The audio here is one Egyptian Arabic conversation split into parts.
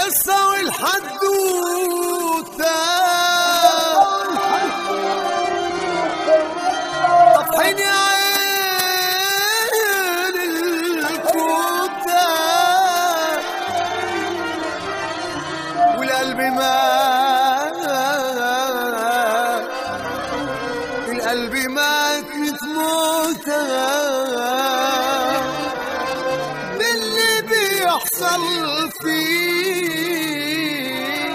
القصة والحدوتة طفحين يا عين الكوتة والقلب مات القلب مات موتة باللي بيحصل فيه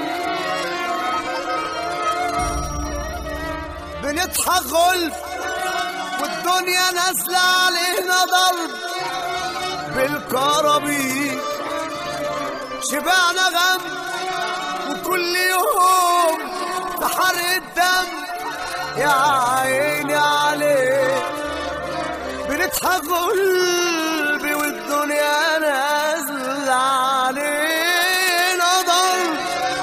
بنضحك غلف والدنيا نازلة علينا ضرب بالكرابيك شبعنا غم وكل يوم في حرق الدم يا عيني عليك بنضحك قلبي والدنيا نازلة علينا ضرب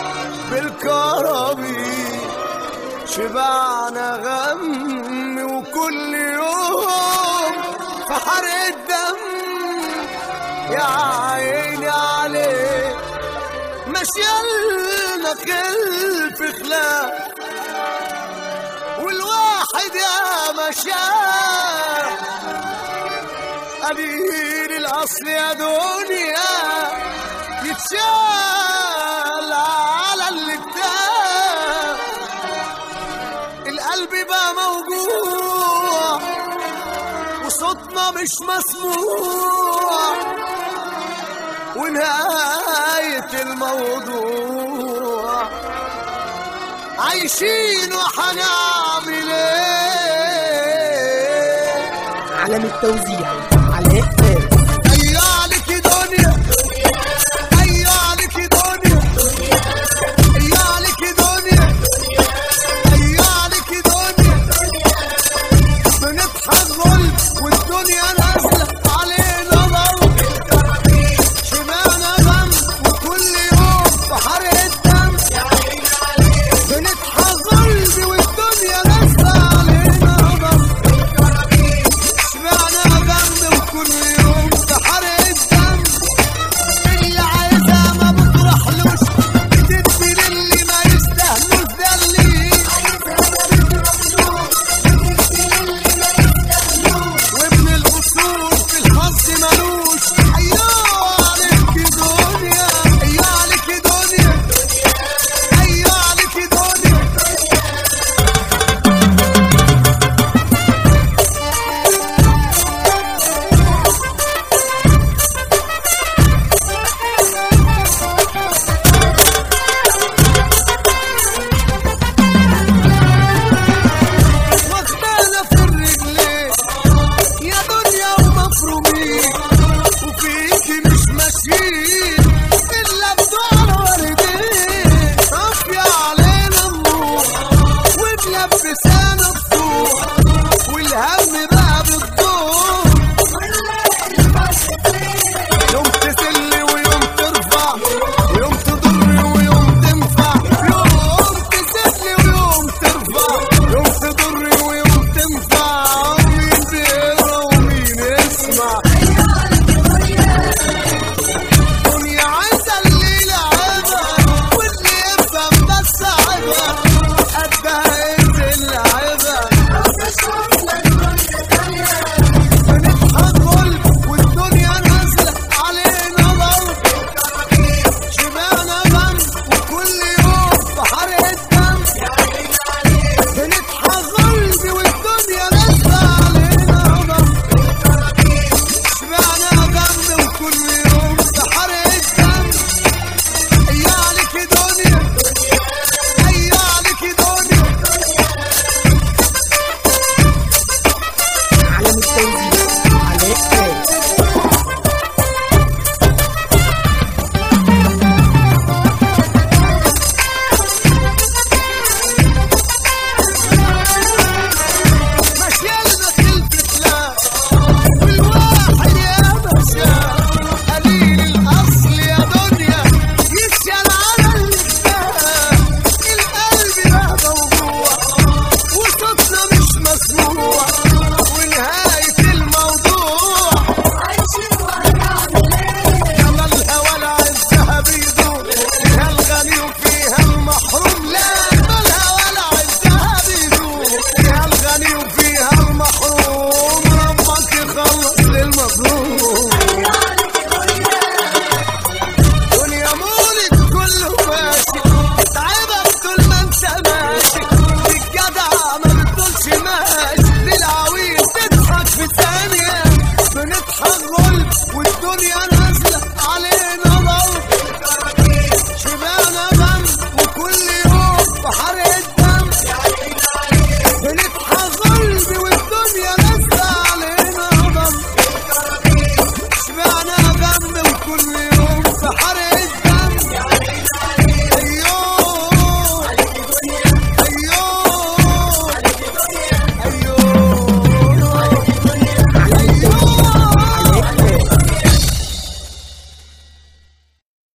بالكرابيك شبعنا غم وكل يوم في حرق الدم يا عيني عليك مشيالنا خلف خلاف والواحد يا مشاه قليل الاصل يا دنيا يتشال على الكتاب القلب بقى موجوع وصوتنا مش مسموع ونهاية الموضوع عايشين وحنعمل ايه عالم التوزيع